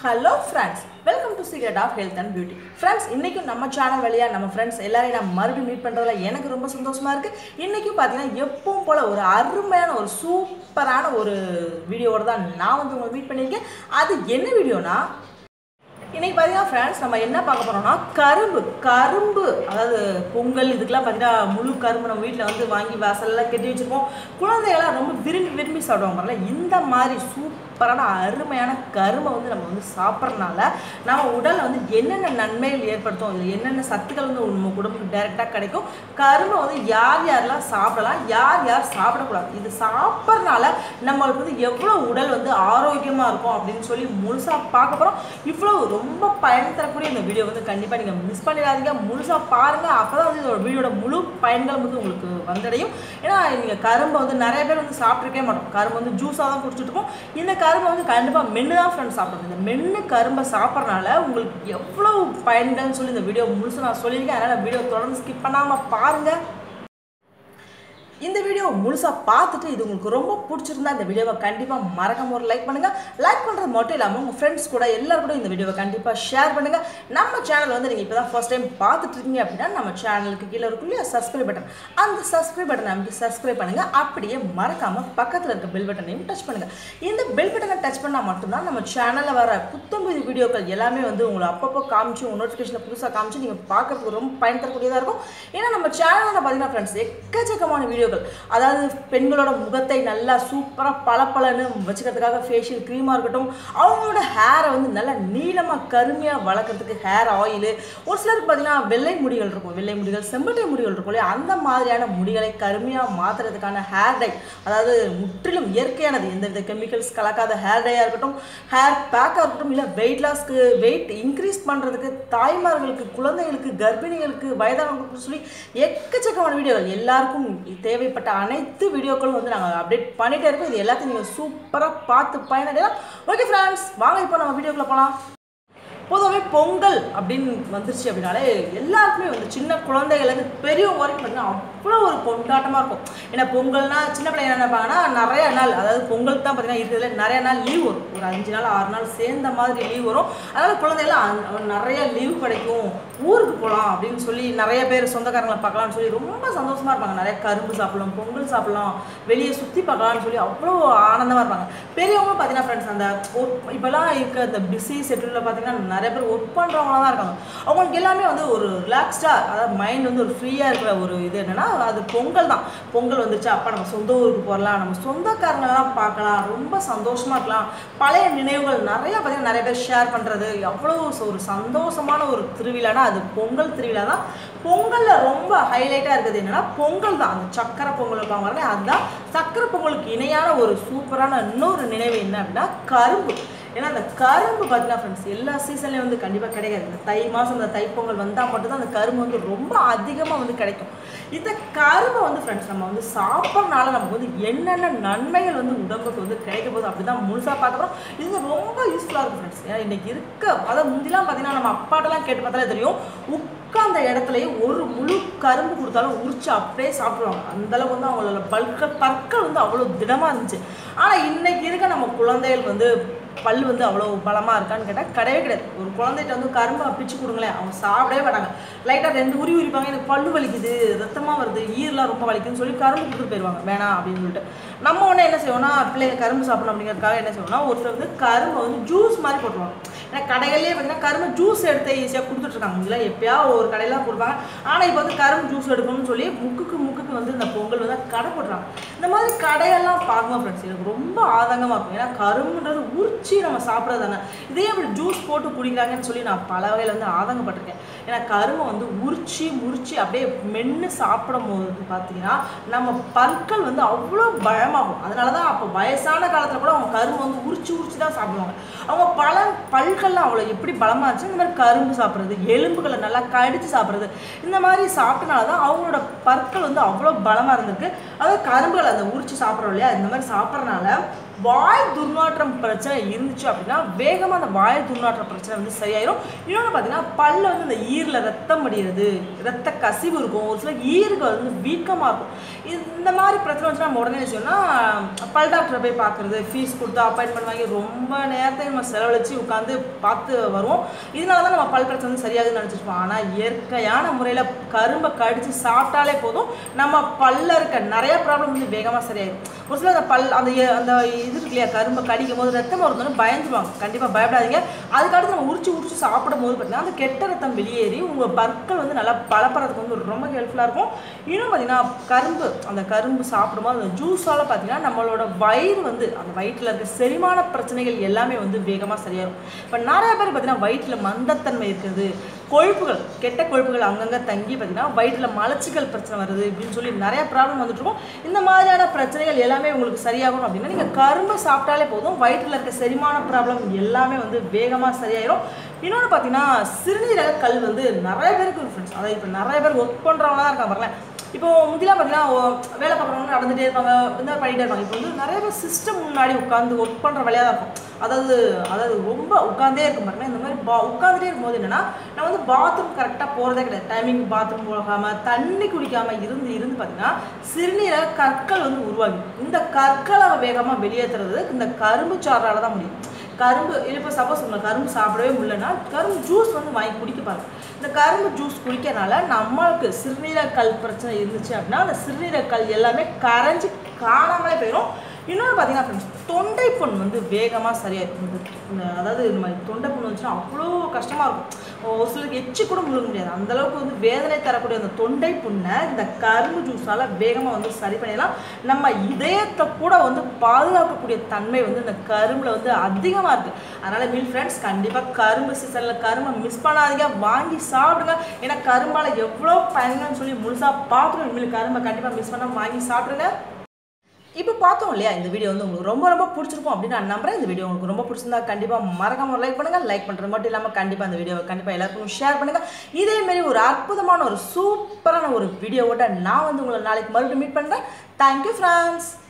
hello friends welcome to secret of health and beauty friends இன்றைக்கும் நம்ம channel வழியாக நம்ம ஃப்ரெண்ட்ஸ் எல்லாரையும் நான் மறுபடியும் மீட் பண்ணுறதுல எனக்கு ரொம்ப சந்தோஷமாக இருக்குது இன்றைக்கும் பார்த்தீங்கன்னா எப்பவும் போல் ஒரு அருமையான ஒரு சூப்பரான ஒரு வீடியோவோட தான் நான் வந்து உங்களை மீட் பண்ணியிருக்கேன் அது என்ன வீடியோனா இன்னைக்கு பார்த்தீங்கன்னா ஃப்ரெண்ட்ஸ் நம்ம என்ன பார்க்க போறோம்னா கரும்பு கரும்பு அதாவது பொங்கல் இதுக்கெல்லாம் பார்த்தீங்கன்னா முழு கரும்பு நம்ம வீட்டில் வந்து வாங்கி வாசல்லாம் கட்டி வச்சிருப்போம் குழந்தைகள்லாம் ரொம்ப விரும்பி விரும்பி சாப்பிடுவாங்க பாருங்க இந்த மாதிரி சூப்பரான அருமையான கரும்பை வந்து நம்ம வந்து சாப்பிட்றதுனால நம்ம உடலில் வந்து என்னென்ன நன்மைகள் ஏற்படுத்தும் இதில் என்னென்ன சத்துக்கள் வந்து நம்ம உடம்புக்கு டைரெக்டாக கிடைக்கும் கரும்பை வந்து யார் யாரெல்லாம் சாப்பிடலாம் யார் யார் சாப்பிடக்கூடாது இது சாப்பிட்றதுனால நம்மளுக்கு வந்து எவ்வளோ உடல் வந்து ஆரோக்கியமாக இருக்கும் அப்படின்னு சொல்லி முழுசாக பார்க்க போகிறோம் இவ்வளோ ரொம்ப பயன் தரக்கூடிய இந்த வீடியோ வந்து கண்டிப்பாக நீங்கள் மிஸ் பண்ணிடாதீங்க முழுசாக பாருங்கள் அப்போ தான் வந்து இதோட வீடியோட முழு பயன்கள் வந்து உங்களுக்கு வந்தடையும் ஏன்னா நீங்கள் கரும்பை வந்து நிறைய பேர் வந்து சாப்பிட்ருக்கே மாட்டோம் கரும்பு வந்து ஜூஸாக தான் குடிச்சிட்டு இருப்போம் இந்த கரும்பை வந்து கண்டிப்பாக மென்று தான் ஃப்ரெண்ட்ஸ் சாப்பிடணும் இந்த மென்று கரும்பை சாப்பிட்றனால உங்களுக்கு எவ்வளோ பயன்கள்னு சொல்லி இந்த வீடியோ முழுசு நான் சொல்லியிருக்கேன் அதனால் வீடியோ தொடர்ந்து ஸ்கிப் பண்ணாமல் பாருங்கள் இந்த வீடியோ முழுசாக பார்த்துட்டு இது உங்களுக்கு ரொம்ப பிடிச்சிருந்தா இந்த வீடியோவை கண்டிப்பாக மறக்காம ஒரு லைக் பண்ணுங்கள் லைக் பண்ணுறது மட்டும் இல்லாமல் உங்கள் ஃப்ரெண்ட்ஸ் கூட எல்லாரும் கூட இந்த வீடியோவை கண்டிப்பாக ஷேர் பண்ணுங்கள் நம்ம சேனல் வந்து நீங்கள் இப்போ தான் ஃபர்ஸ்ட் டைம் பார்த்துட்டு இருக்கீங்க அப்படின்னா நம்ம சேனலுக்கு கீழே இருக்கும் இல்லையா சப்ஸ்கிரைப் பட்டன் அந்த சப்ஸ்கிரைப் பட்டனை அமைத்து சப்ஸ்கிரைப் பண்ணுங்கள் அப்படியே மறக்காமல் பக்கத்தில் இருக்க பெல் பட்டனையும் டச் பண்ணுங்கள் இந்த பெல் பட்டனை டச் பண்ணால் மட்டும்தான் நம்ம சேனலில் வர புத்தம்புது வீடியோக்கள் எல்லாமே வந்து உங்களை அப்பப்போ காமிச்சு உங்கள் நோட்டிஃபிகேஷனில் புதுசாக காமிச்சு நீங்கள் பார்க்கறதுக்கு ரொம்ப பயன் தரக்கூடியதாக இருக்கும் ஏன்னா நம்ம சேனலில் பார்த்தீங்கன்னா ஃப்ரெண்ட்ஸ் எக்கச்சக்கமான வீடியோக்கள் அதாவது பெண்களோட முகத்தை நல்லா சூப்பராக பளபளன்னு வச்சுக்கிறதுக்காக ஃபேஷியல் க்ரீமாக இருக்கட்டும் அவங்களோட ஹேரை வந்து நல்லா நீளமாக கருமையாக வளர்க்குறதுக்கு ஹேர் ஆயிலு ஒரு சிலருக்கு பார்த்தீங்கன்னா வெள்ளை முடிகள் இருக்கும் வெள்ளை முடிகள் செம்பட்டை முடிகள் இருக்கும் இல்லையா அந்த மாதிரியான முடிகளை கருமையாக மாற்றுறதுக்கான ஹேர் டை அதாவது முற்றிலும் இயற்கையானது எந்தவித கெமிக்கல்ஸ் கலக்காத ஹேர் டையாக இருக்கட்டும் ஹேர் பேக்காக இருக்கட்டும் இல்லை வெயிட் லாஸ்க்கு வெயிட் இன்க்ரீஸ் பண்ணுறதுக்கு தாய்மார்களுக்கு குழந்தைகளுக்கு கர்ப்பிணிகளுக்கு வயதானவங்களுக்கு சொல்லி எக்கச்சக்கமான வீடியோகள் எல்லாருக்கும் தேவைப்பட்ட அனைத்து வீடியோக்களும் வந்து நாங்கள் அப்டேட் பண்ணிகிட்டே இருக்கோம் இது எல்லாத்தையும் நீங்கள் சூப்பராக பார்த்து பயனடையலாம் ஓகே ஃப்ரெண்ட்ஸ் வாங்க இப்போ நம்ம வீடியோக்குள்ளே போகலாம் பொதுவாகவே பொங்கல் அப்படின்னு வந்துருச்சு அப்படின்னாலே எல்லாருக்குமே வந்து சின்ன குழந்தைகளுக்கு பெரியவங்க வரைக்கும் பார்த்தீங்கன்னா அவ்வளோ ஒரு கொண்டாட்டமாக இருக்கும் ஏன்னா பொங்கல்னா சின்ன பிள்ளைங்க என்ன நினைப்பாங்கன்னா நிறைய நாள் அதாவது பொங்கலுக்கு தான் பார்த்தீங்கன்னா இருக்கிறதுல நிறைய நாள் லீவ் வரும் ஒரு அஞ்சு நாள் ஆறு நாள் சேர்ந்த மாதிரி லீவ் வரும் அதனால் குழந்தைகளாம் அந்த- நிறைய லீவ் கிடைக்கும் ஊருக்கு போகலாம் அப்படின்னு சொல்லி நிறைய பேர் சொந்தக்காரங்களை பார்க்கலாம்னு சொல்லி ரொம்ப சந்தோஷமாக இருப்பாங்க நிறைய கரும்பு சாப்பிடலாம் பொங்கல் சாப்பிடலாம் வெளியே சுற்றி பார்க்கலாம்னு சொல்லி அவ்வளோ ஆனந்தமாக இருப்பாங்க பெரியவங்களும் பார்த்தீங்கன்னா ஃப்ரெண்ட்ஸ் அந்த ஒர்க் இப்போலாம் இருக்க அந்த பிஸி செட்டில் பார்த்தீங்கன்னா நிறைய பேர் ஒர்க் பண்ணுறவங்களா தான் இருக்காங்க அவங்களுக்கு எல்லாமே வந்து ஒரு ரிலாக்ஸ்டாக அதாவது மைண்ட் வந்து ஒரு ஃப்ரீயாக இருக்கிற ஒரு இது என்னென்னா அது பொங்கல் தான் பொங்கல் வந்துச்சு அப்பா நம்ம சொந்த ஊருக்கு போகலாம் நம்ம சொந்தக்காரங்களெல்லாம் பார்க்கலாம் ரொம்ப சந்தோஷமாக இருக்கலாம் பழைய நினைவுகள் நிறையா பார்த்தீங்கன்னா நிறைய பேர் ஷேர் பண்ணுறது எவ்வளோ ஒரு சந்தோஷமான ஒரு திருவிழானா அது பொங்கல் திருவிழா தான் பொங்கலில் ரொம்ப ஹைலைட்டாக இருக்குது என்னென்னா பொங்கல் தான் அந்த சக்கரை பொங்கல் வைப்பாங்க பாருங்க அதுதான் சக்கரை பொங்கலுக்கு இணையான ஒரு சூப்பரான இன்னொரு நினைவு என்ன அப்படின்னா கரும்பு ஏன்னா அந்த கரும்பு பார்த்தீங்கன்னா ஃப்ரெண்ட்ஸ் எல்லா சீசன்லேயும் வந்து கண்டிப்பாக கிடைக்காது இந்த தை மாதம் இந்த தைப்பொங்கல் வந்தால் மட்டும்தான் அந்த கரும்பு வந்து ரொம்ப அதிகமாக வந்து கிடைக்கும் இந்த கரும்பை வந்து ஃப்ரெண்ட்ஸ் நம்ம வந்து சாப்பிட்றனால நமக்கு வந்து என்னென்ன நன்மைகள் வந்து உடம்புக்கு வந்து கிடைக்க போகுது அப்படி தான் முழுசாக பார்க்குறோம் இது வந்து ரொம்ப யூஸ்ஃபுல்லாக இருக்கும் ஃப்ரெண்ட்ஸ் ஏன்னா இன்றைக்கி இருக்க அதாவது முந்திலாம் பார்த்தீங்கன்னா நம்ம அப்பாட்டெல்லாம் கேட்டு பார்த்தாலே தெரியும் உட்கார்ந்த இடத்துலயே ஒரு முழு கரும்பு கொடுத்தாலும் உரிச்சு அப்படியே சாப்பிடுவாங்க அந்த அளவுக்கு வந்து அவங்களோட பல்கள் பற்கள் வந்து அவ்வளோ திடமாக இருந்துச்சு ஆனால் இன்னைக்கு இருக்க நம்ம குழந்தைகள் வந்து பல் வந்து அவ்வளோ பலமாக இருக்கான்னு கேட்டால் கிடையவே கிடையாது ஒரு குழந்தைகிட்ட வந்து கரும்பை பிச்சு கொடுங்களேன் அவங்க சாப்பிடவே மாட்டாங்க லைட்டாக ரெண்டு உரி உரிப்பாங்க எனக்கு பல்லு வலிக்குது ரத்தமாக வருது ஈரெலாம் ரொம்ப வலிக்குதுன்னு சொல்லி கரும்பு கொடுத்துட்டு போயிடுவாங்க வேணாம் அப்படின்னு சொல்லிட்டு நம்ம உடனே என்ன செய்வோம்னா பிள்ளைங்க கரும்பு சாப்பிடணும் அப்படிங்கிறதுக்காக என்ன செய்வோம்னா ஒரு சிலர் வந்து கரும்பை வந்து ஜூஸ் மாதிரி போட்டுருவாங்க ஏன்னா கடைகள்லேயே பார்த்தீங்கன்னா கரும்பு ஜூஸ் எடுத்து ஈஸியாக கொடுத்துட்ருக்காங்க இல்லை எப்பயா ஒரு கடையில் கொடுப்பாங்க ஆனால் இப்போ வந்து கரும்பு ஜூஸ் எடுக்கணும்னு சொல்லி முக்குக்கு முக்குக்கு வந்து இந்த பொங்கல் வந்து கடை போட்டுறாங்க இந்த மாதிரி கடையெல்லாம் பார்க்கும்போது ஃப்ரெண்ட்ஸ் எனக்கு ரொம்ப ஆதங்கமாக இருக்கும் ஏன்னா கரும்புன்றது உரிச்சி நம்ம சாப்பிட்றது தானே இதே இப்படி ஜூஸ் போட்டு குடிக்கிறாங்கன்னு சொல்லி நான் பல வகையில் வந்து ஆதங்கப்பட்டிருக்கேன் ஏன்னா கரும்பை வந்து உரிச்சி முறிச்சு அப்படியே மென்று சாப்பிடும் போது பார்த்தீங்கன்னா நம்ம பற்கள் வந்து அவ்வளோ பலமாகும் அதனால தான் அப்போ வயசான காலத்தில் கூட அவங்க கரும்பு வந்து உரிச்சு உரிச்சு தான் சாப்பிடுவாங்க அவங்க பல பல்கள்லாம் அவ்வளோ எப்படி பலமாக இருந்துச்சு இந்த மாதிரி கரும்பு சாப்பிட்றது எலும்புகளை நல்லா கடிச்சு சாப்பிட்றது இந்த மாதிரி சாப்பிட்டனால தான் அவங்களோட பற்கள் வந்து அவ்வளோ பலமாக இருந்திருக்கு அதாவது கரும்புகளை அந்த உரிச்சு சாப்பிட்றோம் இல்லையா இந்த மாதிரி சாப்பிட்றனால வாய் துர்நாற்றம் பிரச்சனை இருந்துச்சு அப்படின்னா வேகமாக அந்த வாய் துர்நாற்றம் பிரச்சனை வந்து சரியாயிரும் இன்னொன்று பார்த்தீங்கன்னா பல்ல வந்து இந்த ஈரில் ரத்தம் அடிகிறது ரத்த கசிவு இருக்கும் ஒரு சில ஈறுகள் வந்து வீக்கமாக இருக்கும் இது இந்த மாதிரி பிரச்சனை வச்சுன்னா நம்ம உடனே என்ன செய்யணும்னா பல் டாக்டரை போய் பார்க்குறது ஃபீஸ் கொடுத்து அப்பாயின்மெண்ட் வாங்கி ரொம்ப நேரத்தை நம்ம செலவழித்து உட்காந்து பார்த்து வருவோம் இதனால தான் நம்ம பல் பிரச்சனை வந்து சரியாகுதுன்னு நினச்சிருப்போம் ஆனால் இயற்கையான முறையில் கரும்பை கடித்து சாப்பிட்டாலே போதும் நம்ம பல்ல இருக்க நிறைய ப்ராப்ளம் வந்து வேகமாக சரியாயிடும் ஒரு சில அந்த பல் அந்த எ- அந்த இது இருக்கு இல்லையா கரும்பை கடிக்கும் போது ரத்தம் வருதுன்னு பயந்துருவாங்க கண்டிப்பாக பயப்படாதீங்க அதுக்கடுத்து நம்ம உரிச்சு உரிச்சு சாப்பிடும் போது பார்த்தீங்கன்னா அந்த கெட்ட ரத்தம் வெளியேறி உங்கள் பற்கள் வந்து நல்லா பலப்பறதுக்கு வந்து ரொம்ப ஹெல்ப்ஃபுல்லாக இருக்கும் இன்னும் பார்த்தீங்கன்னா கரும்பு அந்த கரும்பு சாப்பிடும்போது அந்த ஜூஸால் பார்த்தீங்கன்னா நம்மளோட வயிறு வந்து அந்த வயிற்றில் இருக்க செரிமான பிரச்சனைகள் எல்லாமே வந்து வேகமாக சரியாகும் இப்போ நிறைய பேர் பார்த்தீங்கன்னா வயிற்றில் மந்தத்தன்மை இருக்குது கொழுப்புகள் கெட்ட கொழுப்புகள் அங்கங்கே தங்கி பார்த்தீங்கன்னா வயிற்றில் மலச்சிக்கல் பிரச்சனை வருது அப்படின்னு சொல்லி நிறைய ப்ராப்ளம் வந்துட்டு இருக்கும் இந்த மாதிரியான பிரச்சனைகள் எல்லாமே உங்களுக்கு சரியாகணும் அப்படின்னா நீங்கள் கரும்பு சாப்பிட்டாலே போதும் வயிற்றில் இருக்க செரிமான ப்ராப்ளம் எல்லாமே வந்து வேகமாக சரியாயிரும் இன்னொன்று பார்த்தீங்கன்னா சிறுநீரக கல் வந்து நிறைய பேருக்கு ஃப்ரெண்ட்ஸ் அதாவது இப்போ நிறைய பேர் ஒர்க் பண்ணுறவங்க தான் இருக்காங்க பாருங்களேன் இப்போ முந்திலாம் பார்த்தீங்கன்னா ஓ- வேலை பார்க்குறவங்க நடந்துகிட்டே இருப்பாங்க இந்த மாதிரி பண்ணிகிட்டே இருப்பாங்க இப்போ வந்து நிறைய பேர் சிஸ்டம் முன்னாடி உட்காந்து ஒர்க் பண்ணுற வேலையாக தான் இருக்கும் அதாவது அதாவது ரொம்ப உட்காந்தே இருக்கும் பாருங்க இந்த மாதிரி பா உட்காந்துட்டே இருக்கும்போது என்னன்னா நான் வந்து பாத்ரூம் கரெக்டாக போகிறதே கிடையாது டைமிங் பாத்ரூம் போகாமல் தண்ணி குடிக்காமல் இருந்து இருந்து பார்த்தீங்கன்னா சிறுநீரக கற்கள் வந்து உருவாகி இந்த கற்களை வேகமாக வெளியேற்றுறது இந்த கரும்பு சாறால தான் முடியும் கரும்பு இப்போ சப்போஸ் உங்களுக்கு கரும்பு சாப்பிடவே முடியலன்னா கரும்பு ஜூஸ் வந்து வாங்கி குடிக்க பாருங்க இந்த கரும்பு ஜூஸ் குடிக்கிறனால நம்மளுக்கு சிறுநீரக கல் பிரச்சனை இருந்துச்சு அப்படின்னா அந்த சிறுநீரக கல் எல்லாமே கரைஞ்சி காணாமலே போயிடும் இன்னொன்று பார்த்தீங்கன்னா ஃப்ரெண்ட்ஸ் தொண்டை புண் வந்து வேகமாக சரியாயிருக்கும் இந்த இந்த அதாவது இந்த மாதிரி தொண்டை புண் வந்துச்சுன்னா அவ்வளோ கஷ்டமாக இருக்கும் ஒரு சிலருக்கு எச்சு கூட முழுங்க முடியாது அந்த அளவுக்கு வந்து வேதனை தரக்கூடிய அந்த தொண்டை புண்ணை இந்த கரும்பு ஜூஸால் வேகமாக வந்து சரி பண்ணிடலாம் நம்ம இதயத்தை கூட வந்து பாதுகாக்கக்கூடிய தன்மை வந்து இந்த கரும்பில் வந்து அதிகமாக இருக்குது அதனால் மீல் ஃப்ரெண்ட்ஸ் கண்டிப்பாக கரும்பு சீசனில் கரும்பை மிஸ் பண்ணாதீங்க வாங்கி சாப்பிடுங்க ஏன்னா கரும்பால் எவ்வளோ பயன்கள்னு சொல்லி முழுசாக பார்த்துருங்க இனிமேல் கரும்பை கண்டிப்பாக மிஸ் பண்ணாமல் வாங்கி சாப்பிடுங்க இப்போ பார்த்தோம் இல்லையா இந்த வீடியோ வந்து உங்களுக்கு ரொம்ப ரொம்ப பிடிச்சிருக்கும் அப்படின்னு நான் நம்புறேன் இந்த வீடியோ உங்களுக்கு ரொம்ப பிடிச்சிருந்தா கண்டிப்பாக மறக்காம லைக் பண்ணுங்க லைக் பண்ணுறது மட்டும் இல்லாமல் கண்டிப்பாக இந்த வீடியோவை கண்டிப்பாக எல்லாருக்கும் ஷேர் பண்ணுங்க இதே மாதிரி ஒரு அற்புதமான ஒரு சூப்பரான ஒரு வீடியோவோட நான் வந்து உங்களை நாளைக்கு மறுபடியும் மீட் பண்ணுறேன் தேங்க்யூ ஃப்ரெண்ட்ஸ்